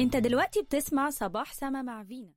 انت دلوقتي بتسمع صباح سما مع فينا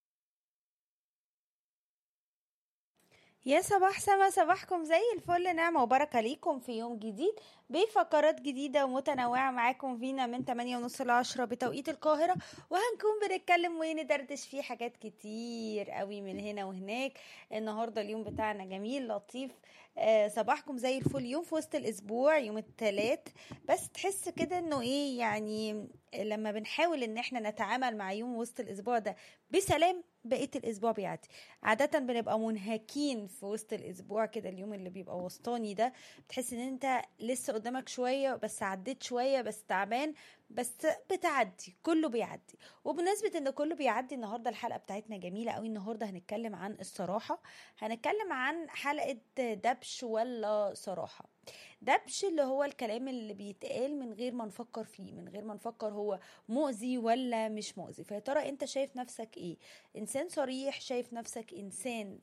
يا صباح سما صباحكم زي الفل نعمة وبركة ليكم في يوم جديد بفقرات جديدة ومتنوعة معاكم فينا من 8 ونص ل 10 بتوقيت القاهرة وهنكون بنتكلم وندردش فيه حاجات كتير قوي من هنا وهناك النهاردة اليوم بتاعنا جميل لطيف آه صباحكم زي الفل يوم في وسط الأسبوع يوم التلات بس تحس كده انه ايه يعني لما بنحاول ان احنا نتعامل مع يوم وسط الأسبوع ده بسلام بقيه الاسبوع بيعدي عاده بنبقى منهكين في وسط الاسبوع كده اليوم اللي بيبقى وسطاني ده بتحس ان انت لسه قدامك شويه بس عديت شويه بس تعبان بس بتعدي كله بيعدي وبمناسبة ان كله بيعدي النهاردة الحلقة بتاعتنا جميلة قوي النهاردة هنتكلم عن الصراحة هنتكلم عن حلقة دبش ولا صراحة دبش اللي هو الكلام اللي بيتقال من غير ما نفكر فيه من غير ما نفكر هو مؤذي ولا مش مؤذي فيا ترى انت شايف نفسك ايه انسان صريح شايف نفسك انسان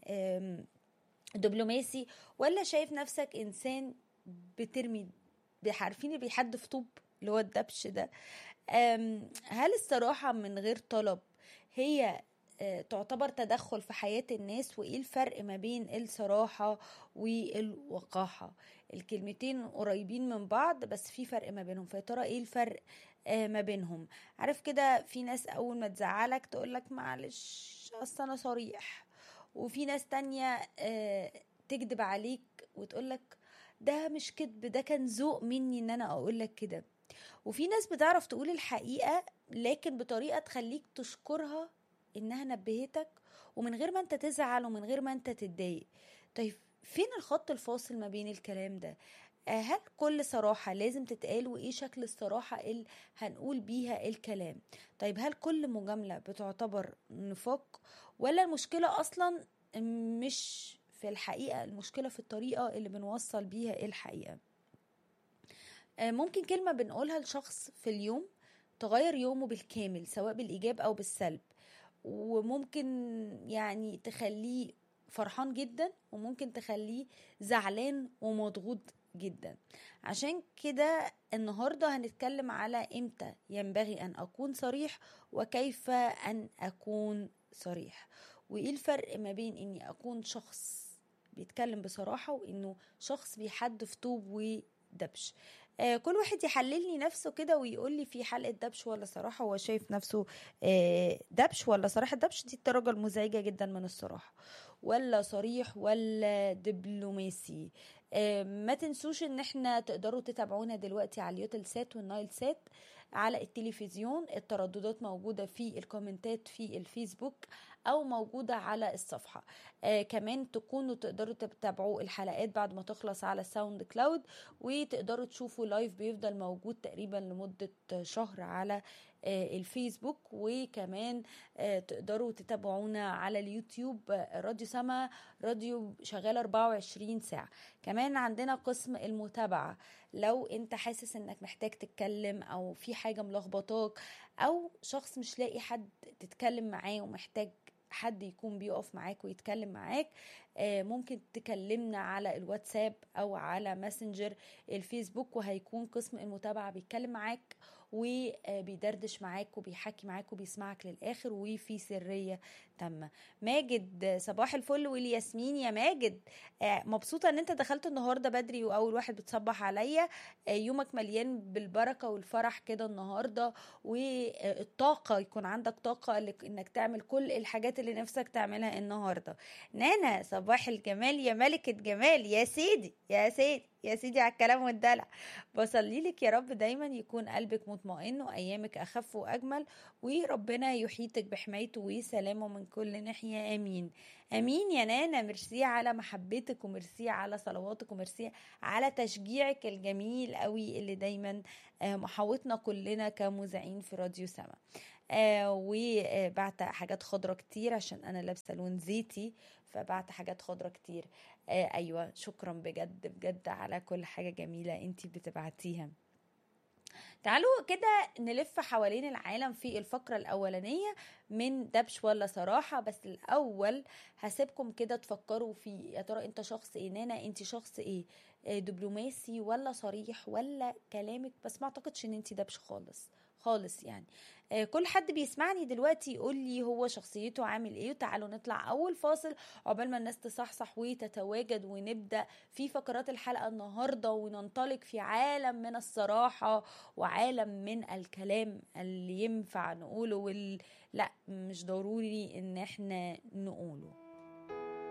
دبلوماسي ولا شايف نفسك انسان بترمي عارفين اللي بيحدف طوب اللي هو الدبش ده هل الصراحة من غير طلب هي تعتبر تدخل في حياة الناس وإيه الفرق ما بين الصراحة والوقاحة الكلمتين قريبين من بعض بس في فرق ما بينهم فيا ترى إيه الفرق ما بينهم عارف كده في ناس أول ما تزعلك تقولك معلش أصل أنا صريح وفي ناس تانية تكذب عليك وتقولك ده مش كذب ده كان ذوق مني ان انا اقولك كده وفي ناس بتعرف تقول الحقيقة لكن بطريقة تخليك تشكرها انها نبهتك ومن غير ما انت تزعل ومن غير ما انت تتضايق طيب فين الخط الفاصل ما بين الكلام ده هل كل صراحة لازم تتقال وإيه شكل الصراحة اللي هنقول بيها الكلام طيب هل كل مجاملة بتعتبر نفاق ولا المشكلة أصلا مش في الحقيقة المشكلة في الطريقة اللي بنوصل بيها الحقيقة ممكن كلمة بنقولها لشخص في اليوم تغير يومه بالكامل سواء بالإيجاب أو بالسلب وممكن يعني تخليه فرحان جدا وممكن تخليه زعلان ومضغوط جدا عشان كده النهاردة هنتكلم على امتى ينبغي ان اكون صريح وكيف ان اكون صريح وايه الفرق ما بين اني اكون شخص بيتكلم بصراحة وانه شخص بيحدف طوب ودبش آه كل واحد يحللني نفسه كده ويقول لي في حلقه دبش ولا صراحه هو شايف نفسه آه دبش ولا صراحه دبش دي الدرجه المزعجه جدا من الصراحه ولا صريح ولا دبلوماسي آه ما تنسوش ان احنا تقدروا تتابعونا دلوقتي على اليوتل سات والنايل سات على التلفزيون الترددات موجوده في الكومنتات في الفيسبوك او موجوده على الصفحه آه كمان تكونوا تقدروا تتابعوا الحلقات بعد ما تخلص على الساوند كلاود وتقدروا تشوفوا لايف بيفضل موجود تقريبا لمده شهر على آه الفيسبوك وكمان آه تقدروا تتابعونا على اليوتيوب راديو سما راديو شغال 24 ساعه كمان عندنا قسم المتابعه لو انت حاسس انك محتاج تتكلم او في حاجه ملخبطاك او شخص مش لاقي حد تتكلم معاه ومحتاج حد يكون بيقف معاك ويتكلم معاك ممكن تكلمنا على الواتساب او على ماسنجر الفيسبوك وهيكون قسم المتابعه بيتكلم معاك وبيدردش معاك وبيحكي معاك وبيسمعك للاخر وفي سريه تامه ماجد صباح الفل والياسمين يا ماجد مبسوطه ان انت دخلت النهارده بدري واول واحد بتصبح عليا يومك مليان بالبركه والفرح كده النهارده والطاقه يكون عندك طاقه انك تعمل كل الحاجات اللي نفسك تعملها النهارده نانا صباح الجمال يا ملكه جمال يا سيدي يا سيدي يا سيدي على الكلام والدلع بصلي لك يا رب دايما يكون قلبك مطمئن وايامك اخف واجمل وربنا يحيطك بحمايته وسلامه من كل ناحيه امين امين يا نانا ميرسي على محبتك وميرسي على صلواتك وميرسي على تشجيعك الجميل قوي اللي دايما محاوطنا كلنا كمذيعين في راديو سما آه وبعت حاجات خضرة كتير عشان انا لابسه لون زيتي فبعت حاجات خضرة كتير آه ايوه شكرا بجد بجد على كل حاجه جميله انتي بتبعتيها تعالوا كده نلف حوالين العالم في الفقرة الأولانية من دبش ولا صراحة بس الأول هسيبكم كده تفكروا في يا ترى أنت شخص إيه نانا أنت شخص إيه دبلوماسي ولا صريح ولا كلامك بس ما أعتقدش إن أنت دبش خالص خالص يعني آه، كل حد بيسمعني دلوقتي يقول لي هو شخصيته عامل ايه وتعالوا نطلع اول فاصل عقبال ما الناس تصحصح وتتواجد ونبدا في فقرات الحلقه النهارده وننطلق في عالم من الصراحه وعالم من الكلام اللي ينفع نقوله وال... لا مش ضروري ان احنا نقوله